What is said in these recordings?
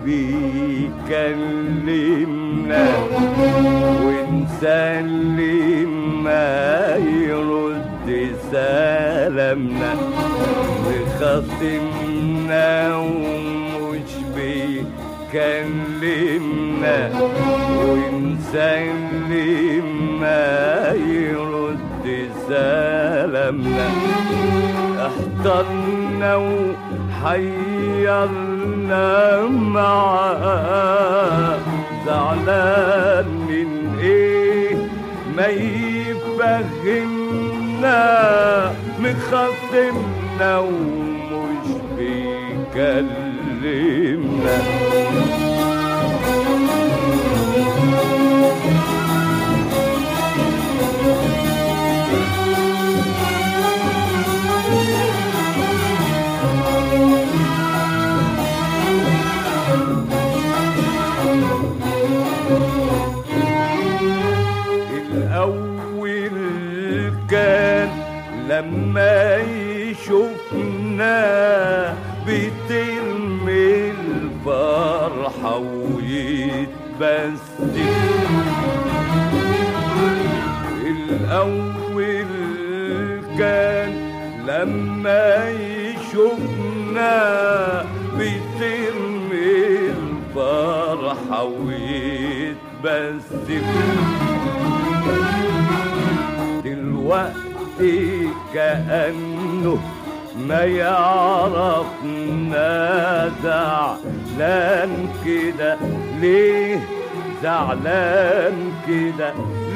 بيكلمنا ونسلم ما يرد سلامنا بخصمنا ومش بيكلمنا ونسلم ما يرد سلامنا احترنا وحيرنا معاه زعلان من ايه ما يفهمنا مخصمنا ومش بيكلمنا الأول كان لما يشوفنا بترمي الفرحة ويتبسم الأول كان لما يشوفنا بترمي الفرحة ويتبسم دلوقتي كأنه ما يعرفنا زعلان كده ليه زعلان كده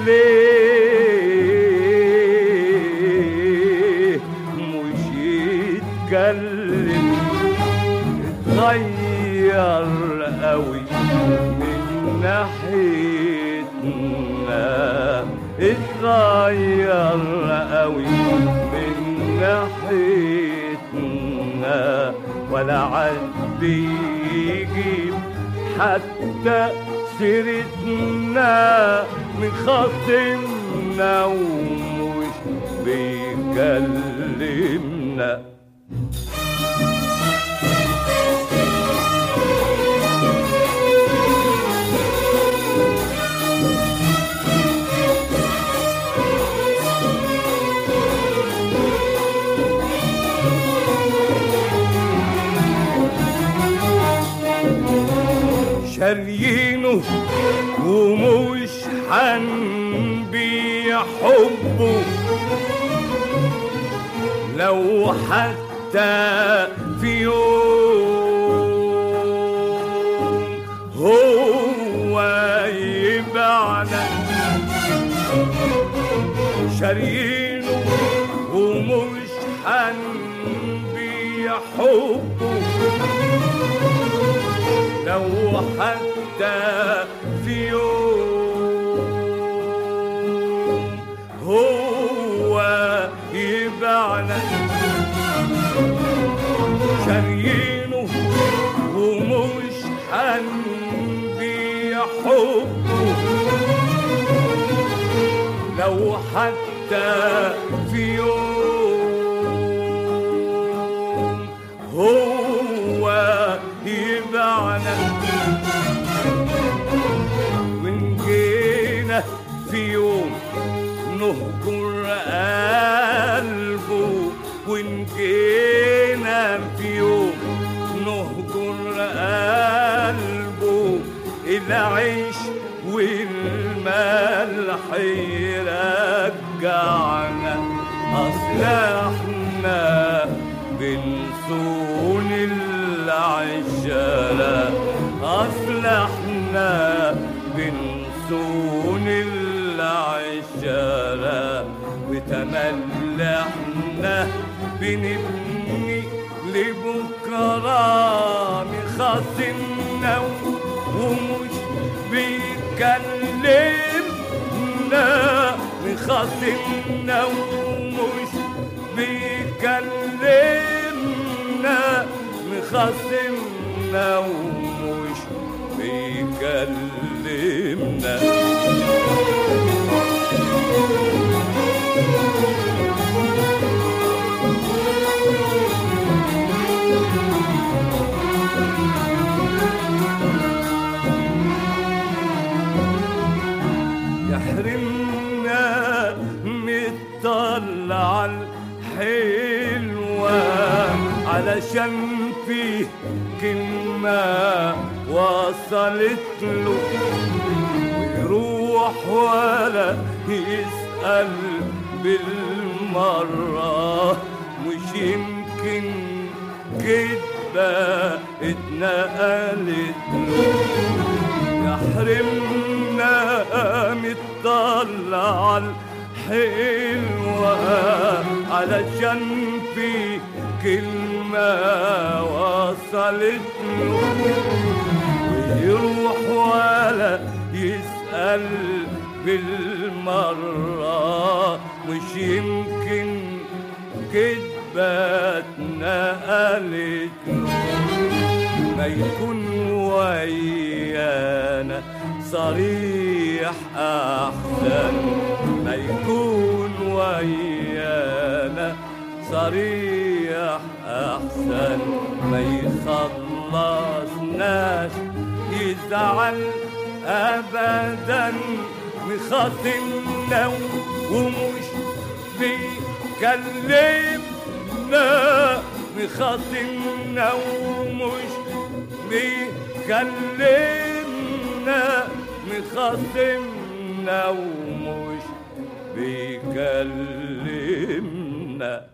ليه مش يتكلم اتغير قوي من ناحيتنا اتغير قوي من ناحيتنا ولا عاد بيجيب حتى سيرتنا من خصمنا ومش بيكلمنا شاريينه ومش حنبيع حبه لو حتى في يوم هو يبعنا شاريينه ومش حنبيع حبه لو حتى في يوم هو يبعنا شاريينه ومش حنبيع حبه لو حتى في يوم هو يبعنا وإن جينا في يوم نهجر قلبه وإن جينا في يوم نهجر قلبه العيش والملح يرجعنا أصل احنا بنسون العشرة أصل احنا بنسون العشرة وتملي احنا بنبني لبكرة مخاصمنا ومش بيكلمنا مخاصمنا ومش بيكلمنا مخاصمنا ومش بيكلمنا علشان فيه كلمة وصلت له ويروح ولا يسأل بالمرة مش يمكن كدبة اتنقلت له يحرمنا مطلع الحلوة علشان في كلمة وصلت له ويروح ولا يسأل بالمرة مش يمكن كدبة اتنقلت له ما يكون ويانا صريح أحسن ما يكون ويانا صريح أحسن ما يخلصناش يزعل أبدا مخاصمنا ومش بيكلمنا مخاصمنا ومش بيكلمنا مخاصمنا ومش بيكلمنا